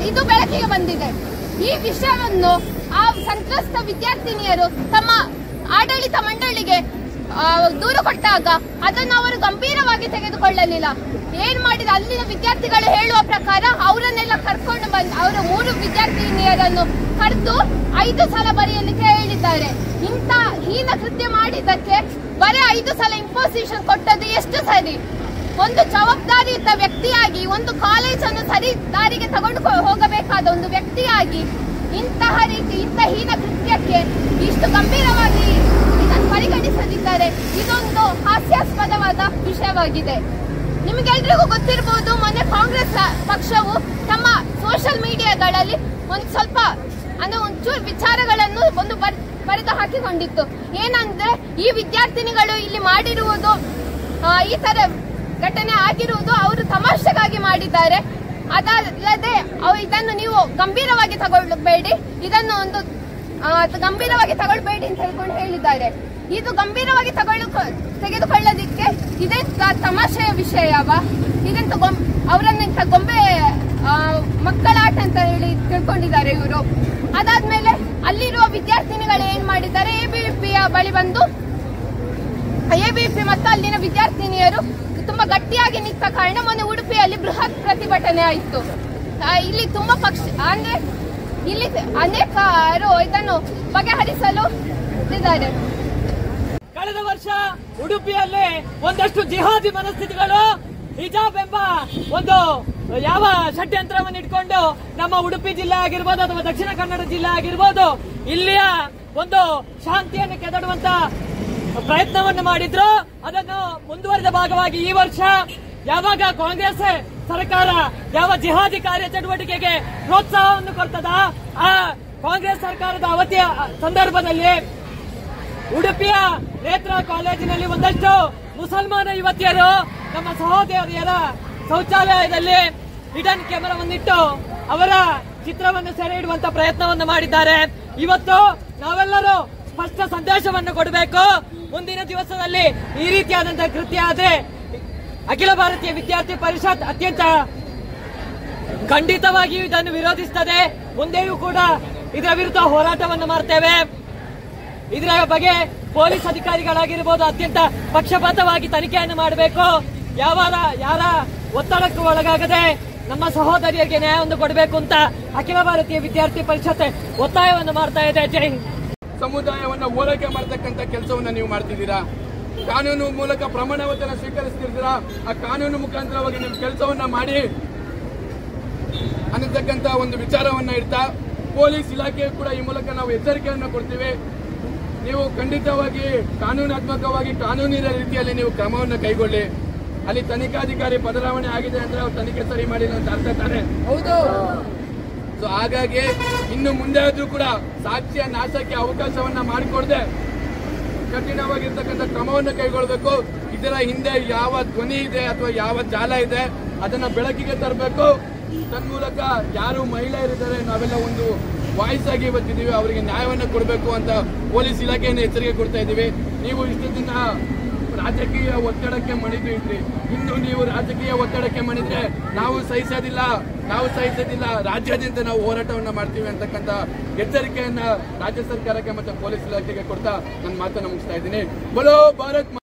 ಇದು ಬೆಳಕಿಗೆ ಬಂದಿದೆ ಈ ವಿಷಯವನ್ನು ಆ ಸಂತ್ರಸ್ತ ವಿದ್ಯಾರ್ಥಿನಿಯರು ತಮ್ಮ ಆಡಳಿತ ಮಂಡಳಿಗೆ ಆ, ದೂರು ಕೊಟ್ಟಾಗ ಅದನ್ನು ಅವರು ಗಂಭೀರವಾಗಿ ತೆಗೆದುಕೊಳ್ಳಲಿಲ್ಲ ಏನ್ ಮಾಡಿದ ಅಲ್ಲಿನ ವಿದ್ಯಾರ್ಥಿಗಳು ಹೇಳುವ ಪ್ರಕಾರ ಅವರನ್ನೆಲ್ಲ ಕರ್ಕೊಂಡು ಬಂದು ಅವರ ಮೂರು ವಿದ್ಯಾರ್ಥಿನಿಯರನ್ನು ಕರೆದು ಐದು ಸಲ ಬರೆಯಲಿಕ್ಕೆ ಹೇಳಿದ್ದಾರೆ ಇಂಥ ಹೀನ ಕೃತ್ಯ ಮಾಡಿದ್ದಕ್ಕೆ ಬರೀ ಐದು ಸಲ ಇಂಪೋಸಿಷನ್ ಕೊಟ್ಟದ್ದು ಎಷ್ಟು ಸರಿ ಒಂದು ಜವಾಬ್ದಾರಿಯುತ ವ್ಯಕ್ತಿಯಾಗಿ ಒಂದು ಕಾಲೇಜನ್ನು ಸರಿ ದಾರಿಗೆ ತಗೊಂಡು ಕೊ- ಹೋಗಬೇಕಾದ ಒಂದು ವ್ಯಕ್ತಿಯಾಗಿ ಇಂತಹ ರೀತಿ ಇಂಥ ಹೀನ ಕೃತ್ಯಕ್ಕೆ ಇಷ್ಟು ಗಂಭೀರವಾಗಿ ಇದನ್ನು ಪರಿಗಣಿಸದಿದ್ದರೆ ಇದೊಂದು ಹಾಸ್ಯಾಸ್ಪದವಾದ ವಿಷಯವಾಗಿದೆ ನಿಮಗೆಲ್ರಿಗೂ ಗೊತ್ತಿರಬಹುದು ಮೊನ್ನೆ ಕಾಂಗ್ರೆಸ್ ಪಕ್ಷವು ತಮ್ಮ ಸೋಷಿಯಲ್ ಮೀಡಿಯಾಗಳಲ್ಲಿ ಒಂದು ಸ್ವಲ್ಪ ಅಂದ್ರೆ ಒಂಚೂರು ವಿಚಾರಗಳನ್ನು ಒಂದು ಬರ್- ಬರೆದು ಹಾಕಿಕೊಂಡಿತ್ತು ಏನಂದ್ರೆ ಈ ವಿದ್ಯಾರ್ಥಿನಿಗಳು ಇಲ್ಲಿ ಮಾಡಿರುವುದು ಆ, ಈ ತರ ಘಟನೆ ಆಗಿರುವುದು ಅವರು ತಮಾಷೆಗಾಗಿ ಮಾಡಿದ್ದಾರೆ ಅದಲ್ಲದೆ ಅವು ಇದನ್ನು ನೀವು ಗಂಭೀರವಾಗಿ ತಗೊಳ್ಬೇಡಿ ಇದನ್ನು ಒಂದು ಆ, ಗಂಭೀರವಾಗಿ ತಗೊಳ್ಬೇಡಿ ಅಂತ ಹೇಳ್ಕೊಂಡು ಹೇಳಿದ್ದಾರೆ ಇದು ಗಂಭೀರವಾಗಿ ತಗೊಳ್ಳು ತೆಗೆದುಕೊಳ್ಳೋದಿಕ್ಕೆ ಇದೇ ತ- ತಮಾಷೆಯ ವಿಷಯವ ಇದೆಂತ ಗೊಂಬೆ ಅವರನ್ನೆಂತ ಗೊಂಬೆ ಆ, ಮಕ್ಕಳಾಟ ಅಂತ ಹೇಳಿ ತಿಳ್ಕೊಂಡಿದ್ದಾರೆ ಇವರು ಅದಾದ್ಮೇಲೆ ಅಲ್ಲಿರುವ ವಿದ್ಯಾರ್ಥಿನಿಗಳು ಏನ್ ಮಾಡಿದ್ದಾರೆ ಎಬಿವಿಪಿಯ ಬಳಿ ಬಂದು ಎಬಿಪಿ ಮತ್ತು ಅಲ್ಲಿನ ವಿದ್ಯಾರ್ಥಿನಿಯರು ತುಂಬಾ ಗಟ್ಟಿಯಾಗಿ ನಿಂತ ಕಾರಣ ಮೊನ್ನೆ ಉಡುಪಿಯಲ್ಲಿ ಬೃಹತ್ ಪ್ರತಿಭಟನೆ ಆಯಿತು ಆ, ಇಲ್ಲಿ ತುಂಬಾ ಪಕ್ಷ ಅಂದ್ರೆ ಇಲ್ಲಿ ಅನೇಕರು ಇದನ್ನು ಬಗೆಹರಿಸಲು ಇದ್ದಾರೆ ಕಳೆದ ವರ್ಷ ಉಡುಪಿಯಲ್ಲಿ ಒಂದಷ್ಟು ಜಿಹಾದಿ ಮನಸ್ಥಿತಿಗಳು ಹಿಜಾಬ್ ಎಂಬ ಒಂದು ಯಾವ ಷಡ್ಯಂತ್ರವನ್ನು ಇಟ್ಕೊಂಡು ನಮ್ಮ ಉಡುಪಿ ಜಿಲ್ಲೆ ಆಗಿರ್ಬೋದು ಅಥವಾ ದಕ್ಷಿಣ ಕನ್ನಡ ಜಿಲ್ಲೆ ಆಗಿರ್ಬೋದು ಇಲ್ಲಿಯ ಒಂದು ಶಾಂತಿಯನ್ನು ಕೆದಡುವಂತ ಪ್ರಯತ್ನವನ್ನು ಮಾಡಿದ್ರು ಅದನ್ನು ಮುಂದುವರಿದ ಭಾಗವಾಗಿ ಈ ವರ್ಷ ಯಾವಾಗ ಕಾಂಗ್ರೆಸ್ ಸರ್ಕಾರ ಯಾವ ಜಿಹಾದಿ ಕಾರ್ಯ ಚಟುವಟಿಕೆಗೆ ಪ್ರೋತ್ಸಾಹವನ್ನು ಕೊಡ್ತದ ಆ ಕಾಂಗ್ರೆಸ್ ಸರ್ಕಾರದ ಅವಧಿಯ ಸಂದರ್ಭದಲ್ಲಿ ಉಡುಪಿಯ ನೇತ್ರ ಕಾಲೇಜಿನಲ್ಲಿ ಒಂದಷ್ಟು ಮುಸಲ್ಮಾನ ಯುವತಿಯರು ನಮ್ಮ ಸಹೋದರಿಯರ ಶೌಚಾಲಯದಲ್ಲಿ ಹಿಡನ್ ಕ್ಯಾಮೆರಾವನ್ನಿಟ್ಟು ಅವರ ಚಿತ್ರವನ್ನು ಸೆರೆ ಇಡುವಂತ ಪ್ರಯತ್ನವನ್ನು ಮಾಡಿದ್ದಾರೆ ಇವತ್ತು ನಾವೆಲ್ಲರೂ ಸ್ಪಷ್ಟ ಸಂದೇಶವನ್ನು ಕೊಡಬೇಕು ಮುಂದಿನ ದಿವಸದಲ್ಲಿ ಈ ರೀತಿಯಾದಂತಹ ಕೃತ್ಯ ಆದ್ರೆ ಅಖಿಲ ಭಾರತೀಯ ವಿದ್ಯಾರ್ಥಿ ಪರಿಷತ್ ಅತ್ಯಂತ ಖಂಡಿತವಾಗಿಯೂ ಇದನ್ನು ವಿರೋಧಿಸುತ್ತದೆ ಮುಂದೆಯೂ ಕೂಡ ಇದರ ವಿರುದ್ಧ ಹೋರಾಟವನ್ನು ಮಾಡ್ತೇವೆ ಇದರ ಬಗ್ಗೆ ಪೊಲೀಸ್ ಅಧಿಕಾರಿಗಳಾಗಿರ್ಬೋದು ಅತ್ಯಂತ ಪಕ್ಷಪಾತವಾಗಿ ತನಿಖೆಯನ್ನು ಮಾಡಬೇಕು ಯಾವಾರ ಯಾರ ಒತ್ತಡಕ್ಕೂ ಒಳಗಾಗದೆ ನಮ್ಮ ಸಹೋದರಿಯರಿಗೆ ನ್ಯಾಯವನ್ನು ಕೊಡಬೇಕು ಅಂತ ಅಖಿಲ ಭಾರತೀಯ ವಿದ್ಯಾರ್ಥಿ ಪರಿಷತ್ ಒತ್ತಾಯವನ್ನು ಮಾಡ್ತಾ ಇದೆ ಜೈ ಹಿಂದ್ ಸಮುದಾಯವನ್ನ ಓಲೈಕೆ ಮಾಡತಕ್ಕಂತ ಕೆಲಸವನ್ನ ನೀವು ಮಾಡ್ತಿದ್ದೀರಾ ಕಾನೂನು ಮೂಲಕ ಪ್ರಮಾಣ ವಚನ ಸ್ವೀಕರಿಸ್ತಿದ್ದೀರಾ ಆ ಕಾನೂನು ಮುಖಾಂತರವಾಗಿ ನಿಮ್ಮ ಕೆಲಸವನ್ನ ಮಾಡಿ ಅನ್ನತಕ್ಕಂತ ಒಂದು ವಿಚಾರವನ್ನ ಇಡ್ತಾ ಪೊಲೀಸ್ ಇಲಾಖೆ ಕೂಡ ಈ ಮೂಲಕ ನಾವು ಎಚ್ಚರಿಕೆಯನ್ನು ಕೊಡ್ತೀವಿ ನೀವು ಖಂಡಿತವಾಗಿ ಕಾನೂನಾತ್ಮಕವಾಗಿ ಕಾನೂನಿನ ರೀತಿಯಲ್ಲಿ ನೀವು ಕ್ರಮವನ್ನು ಕೈಗೊಳ್ಳಿ ಅಲ್ಲಿ ತನಿಖಾಧಿಕಾರಿ ಬದಲಾವಣೆ ಆಗಿದೆ ಅಂದ್ರೆ ಅವ್ರು ತನಿಖೆ ಸರಿ ಮಾಡಿಲ್ಲ ಅಂತ ಅರ್ಥ ತಾನೆ ಹೌದು ಸೊ ಹಾಗಾಗಿ ಇನ್ನು ಮುಂದೆ ಆದ್ರೂ ಕೂಡ ಸಾಕ್ಷ್ಯ ನಾಶಕ್ಕೆ ಅವಕಾಶವನ್ನ ಮಾಡಿಕೊಡದೆ ಕಠಿಣವಾಗಿರ್ತಕ್ಕಂಥ ಕ್ರಮವನ್ನು ಕೈಗೊಳ್ಳಬೇಕು ಇದರ ಹಿಂದೆ ಯಾವ ಧ್ವನಿ ಇದೆ ಅಥವಾ ಯಾವ ಜಾಲ ಇದೆ ಅದನ್ನ ಬೆಳಕಿಗೆ ತರಬೇಕು ತನ್ಮೂಲಕ ಯಾರು ಮಹಿಳೆಯರಿದ್ದಾರೆ ನಾವೆಲ್ಲ ಒಂದು ವಾಯ್ಸ್ ಆಗಿ ಇವತ್ತಿದ್ದೀವಿ ಅವರಿಗೆ ನ್ಯಾಯವನ್ನು ಕೊಡಬೇಕು ಅಂತ ಪೊಲೀಸ್ ಇಲಾಖೆಯನ್ನು ಎಚ್ಚರಿಕೆ ಕೊಡ್ತಾ ಇದ್ದೀವಿ ನೀವು ಇಷ್ಟು ದಿನ ರಾಜಕೀಯ ಒತ್ತಡಕ್ಕೆ ಮಣಿದು ಇದ್ರಿ ಇನ್ನು ನೀವು ರಾಜಕೀಯ ಒತ್ತಡಕ್ಕೆ ಮಣಿದ್ರೆ ನಾವು ಸಹಿಸೋದಿಲ್ಲ ನಾವು ಸಹಿಸೋದಿಲ್ಲ ರಾಜ್ಯಾದ್ಯಂತ ನಾವು ಹೋರಾಟವನ್ನ ಮಾಡ್ತೀವಿ ಅಂತಕ್ಕಂಥ ಎಚ್ಚರಿಕೆಯನ್ನ ರಾಜ್ಯ ಸರ್ಕಾರಕ್ಕೆ ಮತ್ತೆ ಪೊಲೀಸ್ ಇಲಾಖೆಗೆ ಕೊಡ್ತಾ ನನ್ನ ಮಾತನ್ನ ಮುಗಿಸ್ತಾ ಇದ್ದೀನಿ ಬಲೋ ಭಾರತ್